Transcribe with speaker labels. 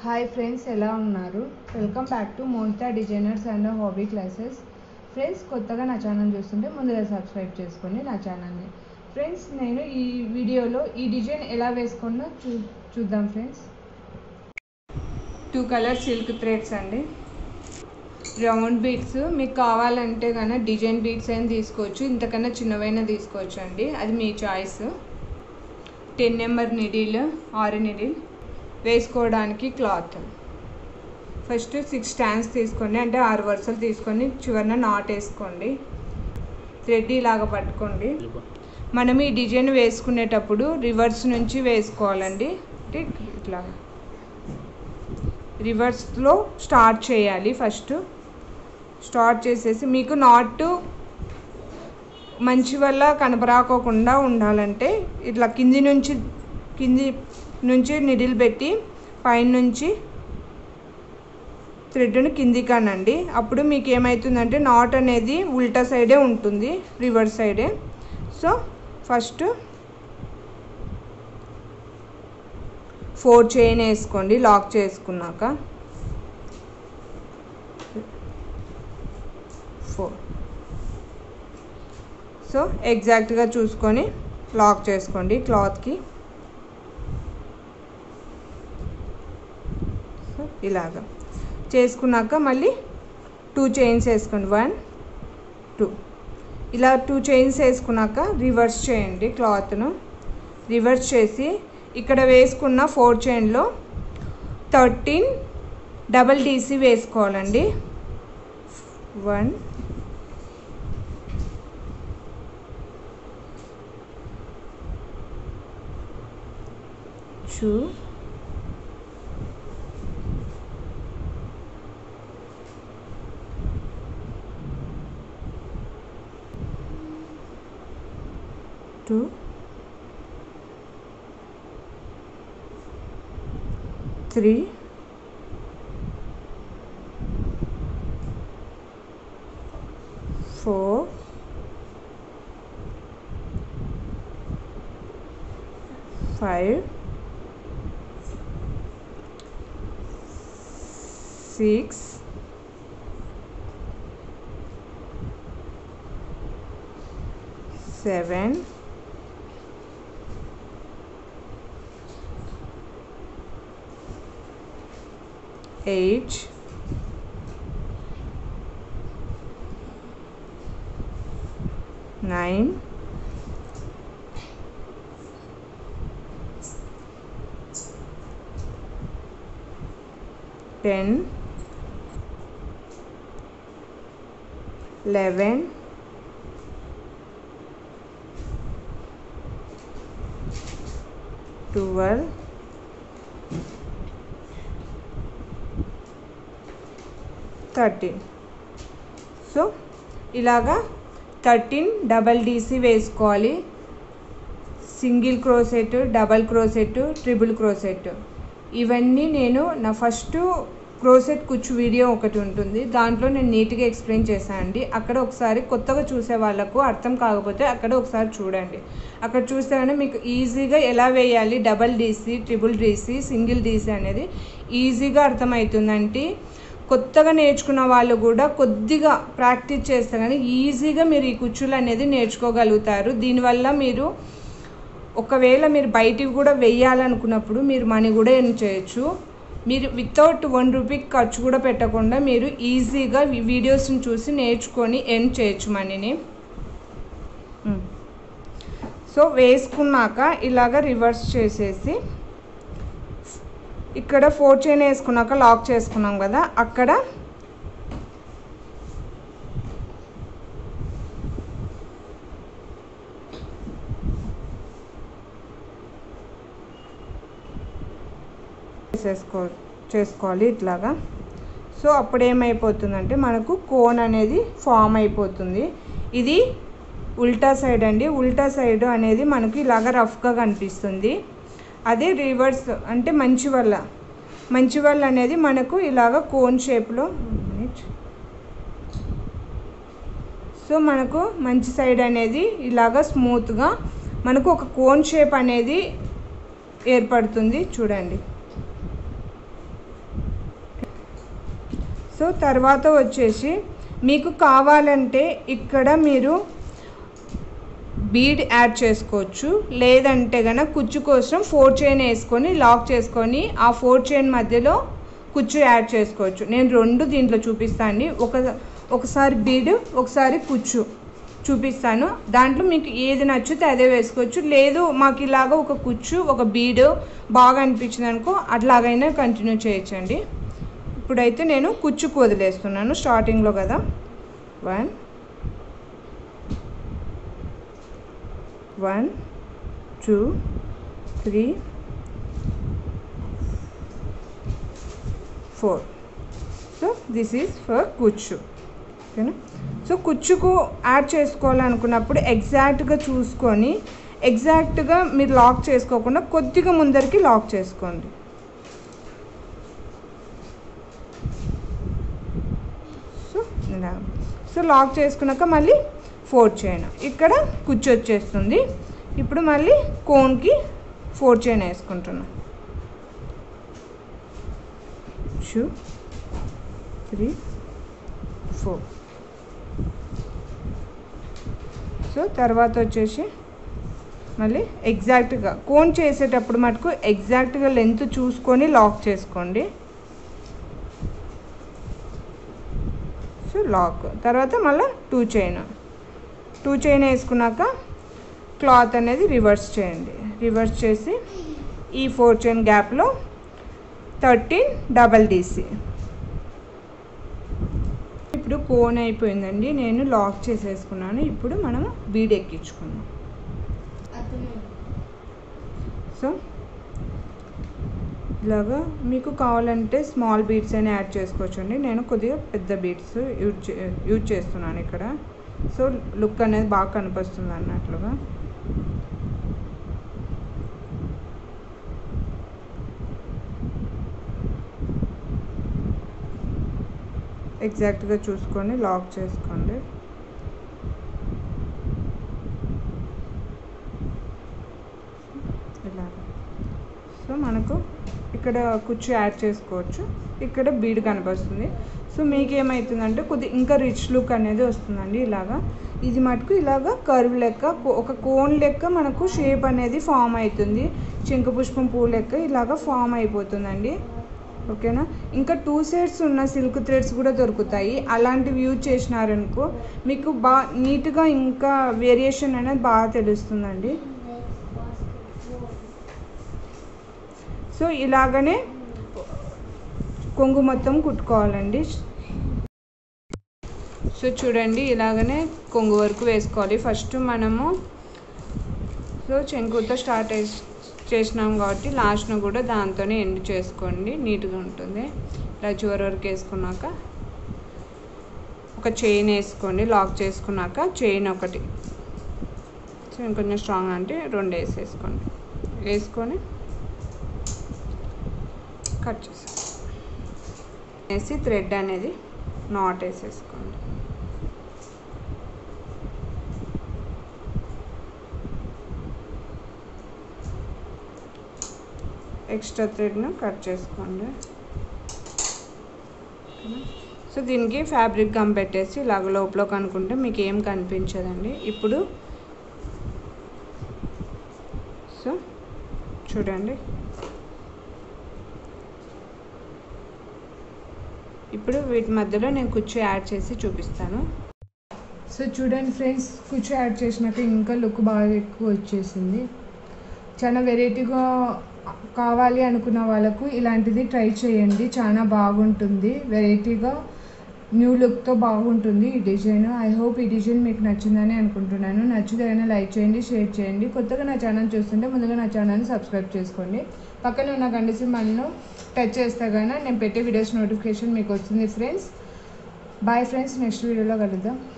Speaker 1: Hi friends ఎలా ఉన్నారు welcome back to Monitha designers and hobby classes friends కొత్తగా నా ఛానల్ చూస్తుంటే ముందుగా సబ్స్క్రైబ్ చేసుకోండి నా ఛానల్ని ఫ్రెండ్స్ నేను ఈ వీడియోలో ఈ డిజైన్ ఎలా వేసుకున్నా చూ చూద్దాం friends two colour silk threads అండి రౌండ్ బీడ్స్ మీకు కావాలంటే కన్నా డిజైన్ బీడ్స్ అయినా తీసుకోవచ్చు ఇంతకన్నా చిన్నవైనా తీసుకోవచ్చు అండి అది మీ చాయిస్ టెన్ నెంబర్ నిడిల్ ఆరు నిడిల్ వేసుకోవడానికి క్లాత్ ఫస్ట్ సిక్స్ స్టాండ్స్ తీసుకోండి అంటే ఆరు వరుసలు తీసుకొని చివరిన నాట్ వేసుకోండి థ్రెడ్ ఇలాగ పట్టుకోండి మనం ఈ డిజైన్ వేసుకునేటప్పుడు రివర్స్ నుంచి వేసుకోవాలండి అంటే ఇట్లా రివర్స్లో స్టార్ట్ చేయాలి ఫస్ట్ స్టార్ట్ చేసేసి మీకు నాట్ మంచి వల్ల కనపరాకోకుండా ఉండాలంటే ఇట్లా కింది నుంచి కింది నుంచి నిడిల్ పెట్టి పైన నుంచి థ్రెడ్ని కిందికి అనండి అప్పుడు మీకు ఏమవుతుందంటే నాట్ అనేది ఉల్టా సైడే ఉంటుంది రివర్స్ సైడే సో ఫస్ట్ ఫోర్ చైన్ వేసుకోండి లాక్ చేసుకున్నాక ఫోర్ సో ఎగ్జాక్ట్గా చూసుకొని లాక్ చేసుకోండి క్లాత్కి సో ఇలాగా చేసుకున్నాక మళ్ళీ టూ చైన్స్ వేసుకోండి వన్ టూ ఇలా టూ చైన్స్ వేసుకున్నాక రివర్స్ చేయండి క్లాత్ను రివర్స్ చేసి ఇక్కడ వేసుకున్న ఫోర్ చైన్లో థర్టీన్ డబల్ డీసీ వేసుకోవాలండి one two two three four five six seven eight nine ten eleven twelve thirteen so ఇలాగా థర్టీన్ డబల్ డీసీ వేసుకోవాలి single crochet double crochet triple crochet ఇవన్నీ నేను నా ఫస్ట్ క్రోసెట్ కుచ్చు వీడియో ఒకటి ఉంటుంది దాంట్లో నేను నీట్గా ఎక్స్ప్లెయిన్ చేశాను అండి అక్కడ ఒకసారి కొత్తగా చూసే వాళ్ళకు అర్థం కాకపోతే అక్కడ ఒకసారి చూడండి అక్కడ చూస్తే మీకు ఈజీగా ఎలా వేయాలి double DC triple DC single DC అనేది ఈజీగా అర్థమవుతుందండి కొత్తగా నేర్చుకున్న వాళ్ళు కూడా కొద్దిగా ప్రాక్టీస్ చేస్తే కానీ ఈజీగా మీరు ఈ కుచ్చులు అనేది నేర్చుకోగలుగుతారు దీనివల్ల మీరు ఒకవేళ మీరు బయటికి కూడా వెయ్యాలనుకున్నప్పుడు మీరు మనీ కూడా ఎర్న్ చేయొచ్చు మీరు వితౌట్ వన్ రూపీ ఖర్చు కూడా పెట్టకుండా మీరు ఈజీగా వీడియోస్ని చూసి నేర్చుకొని ఎర్న్ చేయొచ్చు మనీని సో వేసుకున్నాక ఇలాగ రివర్స్ చేసేసి ఇక్కడ ఫోర్ చైన్ వేసుకున్నాక లాక్ చేసుకున్నాం కదా అక్కడ చేసుకో చేసుకోవాలి ఇట్లాగా సో అప్పుడు ఏమైపోతుందంటే మనకు కోన్ అనేది ఫామ్ అయిపోతుంది ఇది ఉల్టా సైడ్ అండి ఉల్టా సైడ్ అనేది మనకి ఇలాగ రఫ్గా కనిపిస్తుంది అదే రివర్స్ అంటే మంచి వల్ల మంచి వల్ల అనేది మనకు ఇలాగ కోన్ షేప్లో సో మనకు మంచి సైడ్ అనేది ఇలాగ స్మూత్గా మనకు ఒక కోన్ షేప్ అనేది ఏర్పడుతుంది చూడండి సో తర్వాత వచ్చేసి మీకు కావాలంటే ఇక్కడ మీరు బీడ్ యాడ్ చేసుకోవచ్చు లేదంటే గనక కుచ్చు కోసం ఫోర్ చైన్ వేసుకొని లాక్ చేసుకొని ఆ ఫోర్ చైన్ మధ్యలో కుచ్చు యాడ్ చేసుకోవచ్చు నేను రెండు దీంట్లో చూపిస్తాను అండి ఒక ఒకసారి బీడ్ ఒకసారి కుచ్చు చూపిస్తాను దాంట్లో మీకు ఏది నచ్చితే అదే వేసుకోవచ్చు లేదు మాకు ఇలాగ ఒక కుచ్చు ఒక బీడ్ బాగా అనిపించింది అనుకో అట్లాగైనా కంటిన్యూ చేయొచ్చండి ఇప్పుడైతే నేను కుచ్చుకు వదిలేస్తున్నాను స్టార్టింగ్లో కదా one one two three four so this is for కుచ్చు ఓకేనా సో కుచ్చుకు యాడ్ చేసుకోవాలనుకున్నప్పుడు ఎగ్జాక్ట్గా చూసుకొని ఎగ్జాక్ట్గా మీరు లాక్ చేసుకోకుండా కొద్దిగా ముందరికి లాక్ చేసుకోండి సో ఇలా సో లాక్ చేసుకున్నాక మళ్ళీ ఫోర్ చైన్ ఇక్కడ కుచ్చు వచ్చేస్తుంది ఇప్పుడు మళ్ళీ కోన్కి ఫోర్ చైన్ వేసుకుంటున్నాం టూ త్రీ ఫోర్ సో తర్వాత వచ్చేసి మళ్ళీ ఎగ్జాక్ట్గా కోన్ చేసేటప్పుడు మటుకు ఎగ్జాక్ట్గా లెంత్ చూసుకొని లాక్ చేసుకోండి సో లాక్ తర్వాత మళ్ళీ టూ చైన్ టూ చైన్ వేసుకున్నాక క్లాత్ అనేది రివర్స్ చేయండి రివర్స్ చేసి ఈ ఫోర్ చైన్ గ్యాప్లో థర్టీన్ డబల్ డీసీ ఇప్పుడు కోన్ అయిపోయిందండి నేను లాక్ చేసేసుకున్నాను ఇప్పుడు మనము బీడ్ ఎక్కించుకున్నాం సో ఇలాగా మీకు కావాలంటే స్మాల్ బీడ్స్ అని యాడ్ చేసుకోవచ్చు అండి నేను కొద్దిగా పెద్ద బీడ్స్ యూజ్ చే యూజ్ చేస్తున్నాను ఇక్కడ సో లుక్ అనేది బాగా కనిపిస్తుంది అన్నట్లుగా ఎగ్జాక్ట్గా చూసుకొని లాక్ చేసుకోండి ఇలా సో మనకు ఇక్కడ కుచ్చు యాడ్ చేసుకోవచ్చు ఇక్కడ బీడ్ కనిపిస్తుంది సో మీకు ఏమవుతుందంటే కొద్ది ఇంకా రిచ్ లుక్ అనేది వస్తుందండి ఇలాగా ఇది మటుకు ఇలాగా కర్వ్ లెక్క కో- ఒక కోన్ లెక్క మనకు షేప్ అనేది ఫామ్ అవుతుంది శంఖ పుష్పం పువ్వు లెక్క ఇలాగా ఫామ్ అయిపోతుందండి ఓకేనా ఇంకా టూ సైడ్స్ ఉన్న సిల్క్ థ్రెడ్స్ కూడా దొరుకుతాయి అలాంటివి యూజ్ చేసినారనుకో మీకు బాగా నీట్గా ఇంకా వేరియేషన్ అనేది బాగా తెలుస్తుందండి సో ఇలాగనే కొంగు మొత్తం కుట్టుకోవాలండి సో చూడండి ఇలాగనే కొంగు వరకు వేసుకోవాలి ఫస్ట్ మనము సో చెంకుతో స్టార్ట్ చేసినాం కాబట్టి లాస్ట్ను కూడా దాంతోనే ఎండ్ చేసుకోండి నీట్గా ఉంటుంది ఇలా చివరి వరకు వేసుకున్నాక ఒక చైన్ వేసుకోండి లాక్ చేసుకున్నాక చైన్ ఒకటి చైన్ కొంచెం స్ట్రాంగ్ అంటే రెండు వేసేసుకోండి వేసుకొని కట్ చేసేసుకోండి వేసి థ్రెడ్ అనేది నాట్ వేసేసుకోండి ఎక్స్ట్రా థ్రెడ్ను కట్ చేసుకోండి ఓకేనా? సో దీనికి ఫ్యాబ్రిక్ గమ్ పెట్టేసి ఇలాగ లోపల కనుక్కుంటే మీకు ఏం కనిపించదండి ఇప్పుడు సో చూడండి ఇప్పుడు వీటి మధ్యలో నేను కుర్చీ యాడ్ చేసి చూపిస్తాను సో చూడండి ఫ్రెండ్స్ కుర్చీ యాడ్ చేసినాక ఇంకా లుక్ బాగా ఎక్కువ వచ్చేసింది చాలా వెరైటీగా కావాలి అనుకున్న వాళ్ళకు ఇలాంటిది ట్రై చేయండి చాలా బాగుంటుంది వెరైటీగా న్యూ లుక్తో బాగుంటుంది ఈ డిజైన్ ఐ హోప్ ఈ డిజైన్ మీకు నచ్చిందని అనుకుంటున్నాను నచ్చితే అయినా లైక్ చేయండి షేర్ చేయండి కొత్తగా నా ఛానల్ చూస్తుంటే ముందుగా నా ఛానల్ని సబ్స్క్రైబ్ చేసుకోండి పక్కన ఉన్న గంట సింబల్ను టచ్ చేస్తే కానీ నేను పెట్టే వీడియోస్ నోటిఫికేషన్ మీకు వస్తుంది ఫ్రెండ్స్ బాయ్ ఫ్రెండ్స్ నెక్స్ట్ వీడియోలో కలుద్దాం